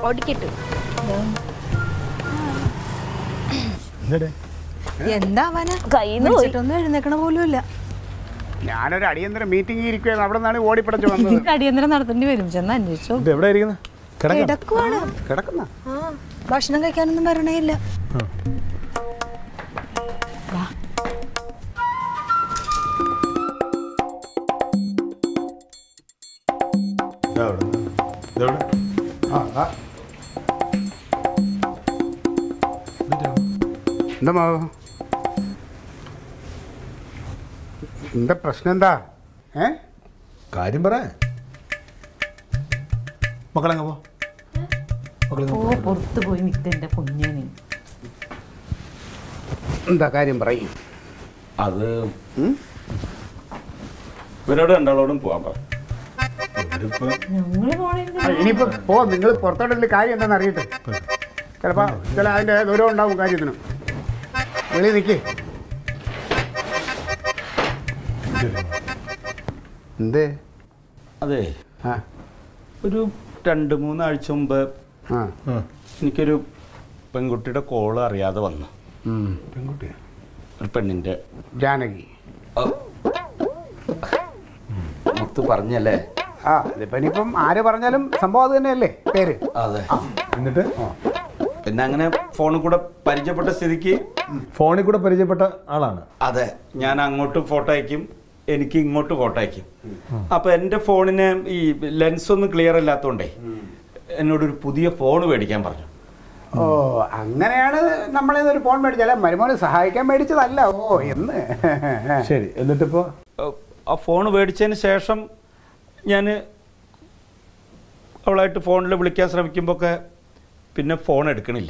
ഓടിക്കട്ടു എന്നിട്ട് എന്താവാനാ കയ്യിന്ന് പോയി. വിളിച്ചിട്ടൊന്നും എഴുന്നേക്കണ പോലും ഇല്ല ഞാനൊരു അടിയന്തര മീറ്റിംഗ് ഇരിക്കുകയാണ് അവിടെ നിന്നാണ് ഓടിപ്പിടച്ച് വന്നത് അടിയന്തരം നടത്തേണ്ടി വരും ചെന്ന് അന്വേഷിച്ചോ ഇത് എവിടെ ഇരിക്കുന്നത് കിടക്കാം കിടക്കുവാണ് കിടക്കുന്ന ആ ഭക്ഷണം കഴിക്കാനൊന്നും വരണേ ഇല്ല ആ ആ. എന്താ മാവ് എന്താ പ്രശ്നം എന്താ ഏ കാര്യം പറ മക്കളെങ്ങ പോ മക്കളെങ്ങ ഓ പുറത്ത് പോയി നിൽക്കണ്ട കുഞ്ഞാണി എന്താ കാര്യം പറയും അത് ഇവരോട് രണ്ടാളോടും പോകാൻ പറ ഇവരിപ്പോ ഞങ്ങള് പോണേ ഇനിയിപ്പോ പോ നിങ്ങൾ പുറത്തോട്ടുള്ള കാര്യം എന്താണെന്ന് അറിയട്ടെ ചിലപ്പോ ചില അതിന്റെ ദൂരം ഉണ്ടാവും കാര്യത്തിന് വെളി നിൽക്കേ എന്തേ അതെ ആ ഒരു രണ്ട് മൂന്നാഴ്ച മുമ്പ് ആ എനിക്കൊരു പെൺകുട്ടിയുടെ കോള് അറിയാതെ വന്നു ഉം. പെൺകുട്ടിയാ ഒരു പെണ്ണിൻ്റെ ജാനകി മുത്ത് പറഞ്ഞല്ലേ ആ ഇതിപ്പോ ഇനിയിപ്പം ആര് പറഞ്ഞാലും സംഭവം അത് തന്നെയല്ലേ പേര് അതെ എന്നിട്ട് പിന്നെ അങ്ങനെ ഫോണിൽ കൂടെ പരിചയപ്പെട്ട സ്ഥിതിക്ക് ഫോണിൽ കൂടെ പരിചയപ്പെട്ട ആളാണ് അതെ ഞാൻ അങ്ങോട്ടും ഫോട്ടോ അയക്കും എനിക്ക് ഇങ്ങോട്ട് ഫോട്ടോ അയക്കും അപ്പൊ എൻ്റെ ഫോണിന് ഈ ലെൻസ് ഒന്നും ക്ലിയർ അല്ലാത്തതുകൊണ്ടേ എന്നോടൊരു പുതിയ ഫോൺ മേടിക്കാൻ പറഞ്ഞു ഓ അങ്ങനെയാണ് നമ്മളെ ഒരു ഫോൺ മേടിച്ചാലേ മരുമോനെ സഹായിക്കാൻ മേടിച്ചതല്ല ഓ എന്ന് ശരി എന്നിട്ടിപ്പോ ഏഹ് ആ ഫോൺ മേടിച്ചതിന് ശേഷം ഞാൻ അവളായിട്ട് ഫോണിൽ വിളിക്കാൻ ശ്രമിക്കുമ്പോൾ ഒക്കെ പിന്നെ ഫോൺ എടുക്കണില്ല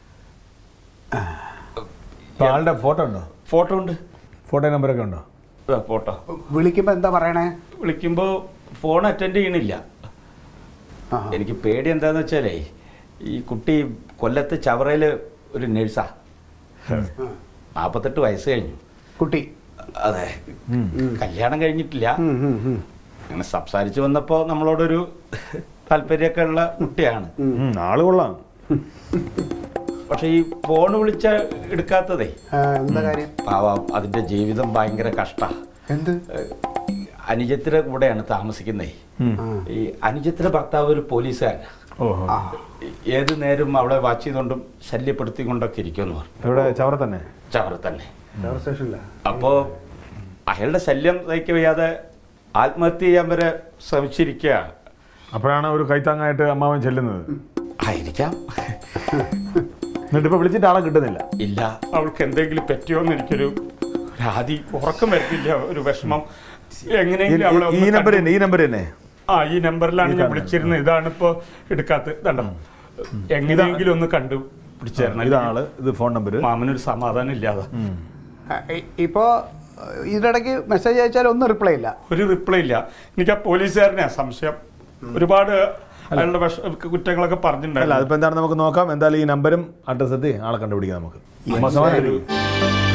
ഇപ്പൊ ആളുടെ ഫോട്ടോ ഉണ്ടോ ഫോട്ടോ ഉണ്ട് ഫോട്ടോ നമ്പറൊക്കെ ഉണ്ടോ ആ, ഫോട്ടോ വിളിക്കുമ്പോ എന്താ പറയണേ വിളിക്കുമ്പോൾ ഫോൺ അറ്റൻഡ് ചെയ്യണില്ല ആ. എനിക്ക് പേടി എന്താന്ന് വെച്ചാലേ ഈ കുട്ടി കൊല്ലത്ത് ചവറയിൽ ഒരു നേഴ്സാ നാൽപ്പത്തെട്ട് വയസ്സ് കഴിഞ്ഞു കുട്ടി അതെ കല്യാണം കഴിഞ്ഞിട്ടില്ല ഉം, ഉം, ഉം. അങ്ങനെ സംസാരിച്ച് വന്നപ്പോൾ നമ്മളോടൊരു താല്പര്യമൊക്കെ ഉള്ള കുട്ടിയാണ് ഉം, ആള് കൊള്ളാം പക്ഷെ ഈ ഫോൺ വിളിച്ച എടുക്കാത്തതേ ആ, എന്താ കാര്യം പാവം അതിന്റെ ജീവിതം ഭയങ്കര കഷ്ടാ എന്ത് അനുജത്തിന്റെ കൂടെയാണ് താമസിക്കുന്നേ ഉം. ആ. ഈ അനുജത്തിന്റെ ഭർത്താവ് ഒരു പോലീസുകാരൻ ഓഹോ ആ. ഏത് നേരം അവളെ വാച്ച് ചെയ്തുകൊണ്ടും ശല്യപ്പെടുത്തിക്കൊണ്ടൊക്കെ ഇരിക്കുമെന്ന് പറഞ്ഞു എവിടെ ചവറ തന്നെ ചവറ തന്നെ റെയിൽവേ സ്റ്റേഷനിലാ അപ്പോ അയാളുടെ ശല്യം സഹിക്ക വയ്യാതെ ആത്മഹത്യ ചെയ്യാൻ വരെ ശ്രമിച്ചിരിക്കുകയാണ് അപ്പോഴാണ് ഒരു കൈത്താങ്ങായിട്ട് അമ്മാവൻ ചെല്ലുന്നത് ആയിരിക്കാം എന്നിട്ട് ഇപ്പൊ വിളിച്ചിട്ട് ആളെ കിട്ടുന്നില്ല ഇല്ല അവൾക്ക് എന്തെങ്കിലും പറ്റിയോന്ന് എനിക്കൊരു ഒരു ആദി ഉറക്കം വരുന്നില്ല ഒരു വിഷമം ഈ- എങ്ങനെയെങ്കിലും അവളെ ഈ ഒന്ന് നമ്പർ കണ്ടു- തന്നെ ഈ നമ്പർ തന്നെ ആ ഈ നമ്പറിലാണ് ഞാൻ വിളിച്ചിരുന്നത് ഇതാണ് ഇപ്പോ എടുക്കാത്തത് കണ്ടോ എങ്ങനെയെങ്കിലും ഒന്ന് കണ്ടു പിടിച്ചു തരണം ഇതാണ് ഇത് ഫോൺ നമ്പർ മാമനൊരു സമാധാനം ഇല്ലാതെ ആ, ഇ- ഇപ്പോ ഇതിനിടയ്ക്ക് മെസ്സേജ് അയച്ചാൽ ഒന്നും റിപ്ലൈ ഇല്ല ഒരു റിപ്ലൈ ഇല്ല എനിക്ക് ആ പോലീസുകാരനെ സംശയം ഒരുപാട് അയാളുടെ വിഷ കുറ്റങ്ങളൊക്കെ അല്ല പറഞ്ഞിട്ടുണ്ടായിരുന്നു അതിപ്പോ എന്താണ് നമുക്ക് നോക്കാം എന്തായാലും ഈ നമ്പരും അഡ്രസ് എത്തി ആളെ കണ്ടുപിടിക്കാം നമുക്ക് മനസ്സിലായി.